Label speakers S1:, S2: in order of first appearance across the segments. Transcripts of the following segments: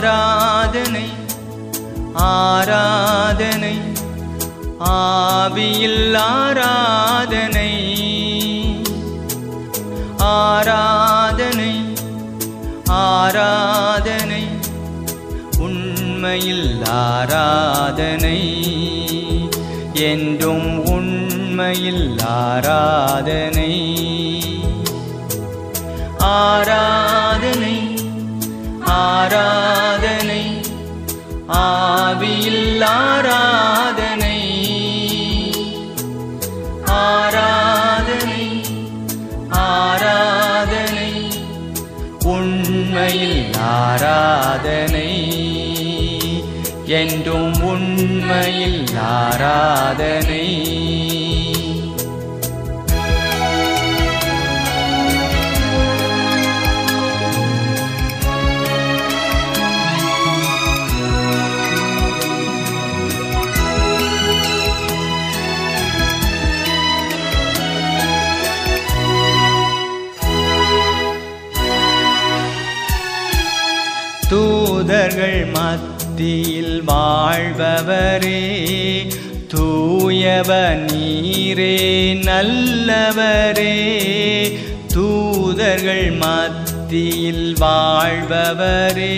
S1: ஆராதனை ஆராதனை ஆவியில் ஆராதனை ஆராதனை ஆராதனை உண்மையில் ஆராதனை என்றும் உண்மையில் ஆராதனை ஆராதனை ஆராதனை ஆவியில் ஆராதனை ஆராதனை ஆராதனை உண்மையில் ஆராதனை என்றும் உண்மையில் ஆராதனை தூதர்கள் மத்தியில் வாழ்பவரே தூயவ நீரே நல்லவரே தூதர்கள் மத்தியில் வாழ்பவரே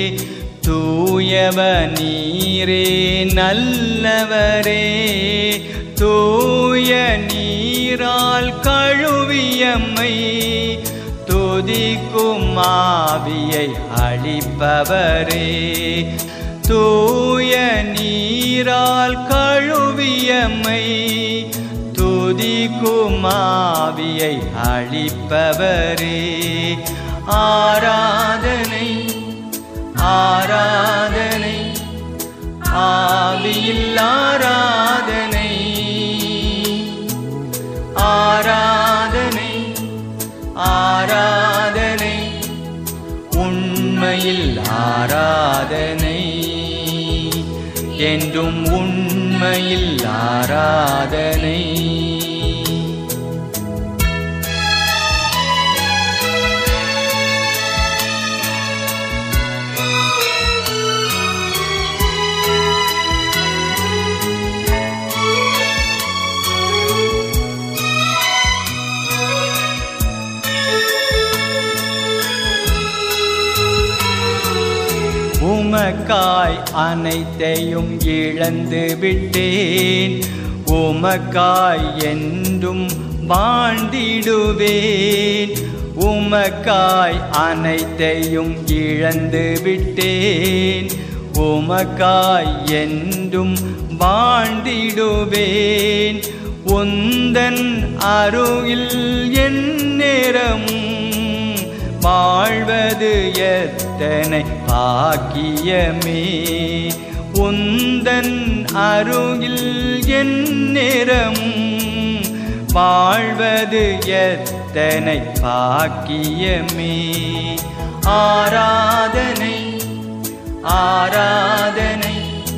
S1: தூயவ நீரே நல்லவரே தூய நீரால் கழுவியம்மை துதிக்கும் ஆவியை அளிப்பவரே தூய நீரால் கழுவியம்மை துதிக்கும் ஆவியை அளிப்பவரே ஆராதனை ஆராதனை ஆவியில் ஆராதனை ஆராதனை ஆராதனை உண்மையில் ஆராதனை என்றும் உண்மையில் ஆராதனை உமக்காய் அனைத்தையும் இழந்து விட்டேன் உமக்காய் என்றும் வாழ்ந்திடுவேன் உமக்காய் அனைத்தையும் இழந்து விட்டேன் உமக்காய் என்றும் வாழ்ந்திடுவேன் உந்தன் அருகில் என் நேரமும் வாழ்வது எத்தனை பாக்கியமே உந்தன் அருகில் என் நேரமும் வாழ்வது எத்தனை பாக்கியமே ஆராதனை ஆராதனை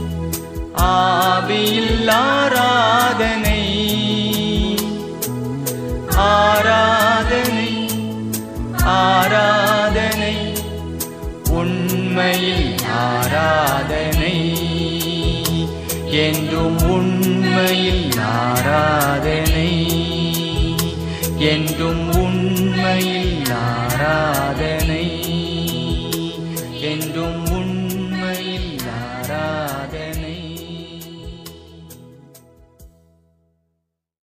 S1: ஆவியில் ஆராதனை ஆராதனை ஆராதனை உண்மையில் ஆராதனை என்றும் உண்மையில் ஆராதனை என்றும் உண்மையில் ஆராதனை